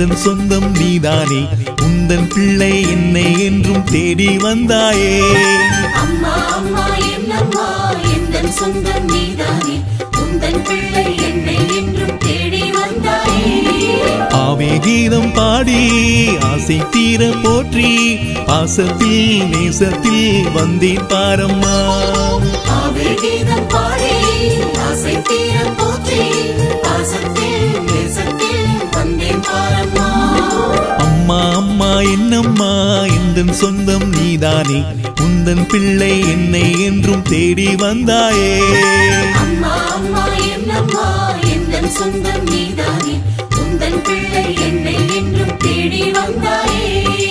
எந்தன் சொந்தம் நீதானே உந்தன் பிள்ளை என்னை என்றும் தேடி வந்தாயே அம்மா அம்மா என்னம்மா எந்தன் சொந்தம் நீதானே உந்தன் பிள்ளை என்னை என்றும் தேடி வந்தாயே ஆவே கீதம் பாடி ஆசை தீர போற்றி பாசத்தில் நேசத்தில் வந்தேன் பாரம்மா ஆவே கீதம் பாடி ஆசை தீர போற்றி பாசத்தில் நேசத்தில் வந்தேன் பாரம்மா அம்மா அம்மா என்னம்மா எந்தன் சொந்தம் நீதானே உந்தன் பிள்ளை என்னை என்றும் தேடி வந்தாயே அம்மா அம்மா என்னம்மா எந்தன் சொந்தம் நீதானே உந்தன் பிள்ளை என்னை என்றும் தேடி வந்தாயே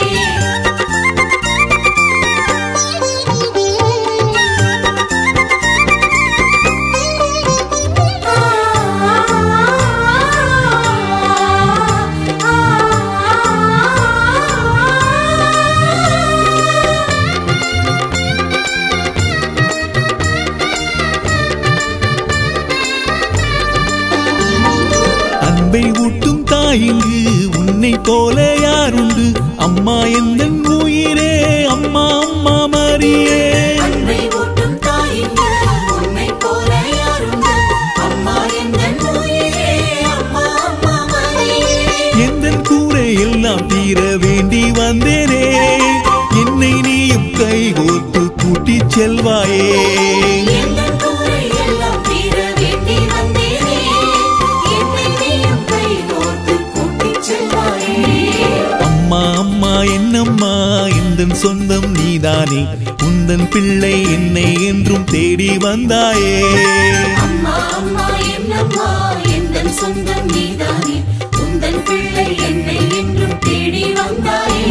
அன்பை ஊட்டும் தாயிங்கு உன்னை போல யாருண்டு அம்மா எந்தன் உயிரே அம்மா அம்மா மரியே அன்பை ஊட்டும் தாயிங்கு உன்னை போல யாருண்டு அம்மா எந்தன் உயிரே அம்மா அம்மா மரியே எந்தன் கூரை எல்லாம் தீர வேண்டி வந்தேனே என்னை நீயும் கைகோர்த்து கூட்டிச் செல்வாயே எந்தன் கூரை எல்லாம் தீர வேண்டி வந்தேனே என்னை நீயும் கைகோர்த்து கூட்டிச் செல்வாயே அம்மா அம்மா என்னம்மா எந்தன் சொந்தம் நீதானே உந்தன் பிள்ளை என்னை என்றும் தேடி வந்தாயே அம்மா அம்மா என்னம்மா எந்தன் சொந்தம் நீதானே உந்தன் பிள்ளை என்னை என்றும் தேடி வந்தாயே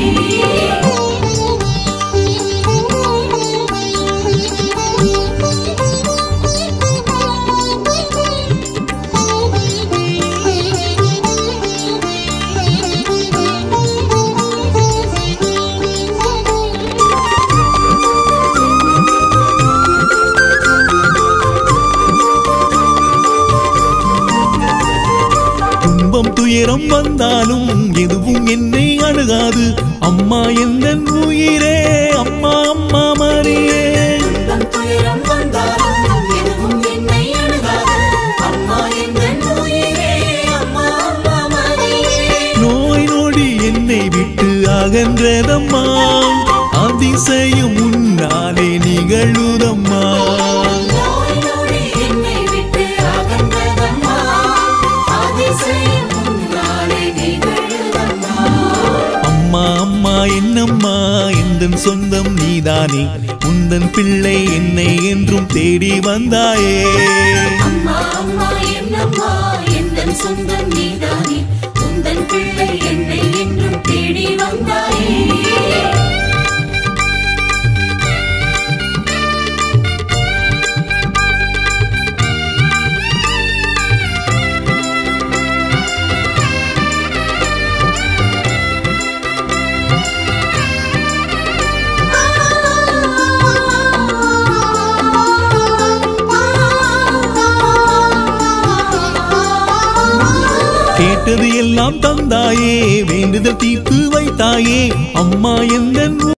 துன்பம் துயரம் வந்தாலும் எதுவும் என்னை அணுகாது அம்மா எந்தன் உயிரே அம்மா அம்மா மரியே துன்பம் துயரம் வந்தாலும் எதுவும் என்னை அணுகாது அம்மா எந்தன் உயிரே அம்மா அம்மா மரியே நோய் நொடி என்னை விட்டு அகன்றதம்மா அதிசயம் உன்னாலே நிகழுதம்மா நோய் நொடி என்னை விட்டு அகன்றதம்மா அதிசயம் உன்னாலே நிகழுதம்மா அம்மா அம்மா என்னம்மா எந்தன் சொந்தம் நீதானே உந்தன் பிள்ளை என்னை என்றும் தேடி வந்தாயே அம்மா அம்மா என்னம்மா எந்தன் சொந்தம் நீதானே உந்தன் பிள்ளை என்னை என்றும் தேடி வந்தாயே கேட்டது எல்லாம் தந்தாயே வேண்டுதல் தீர்த்து வைத்தாயே அம்மா எந்தன்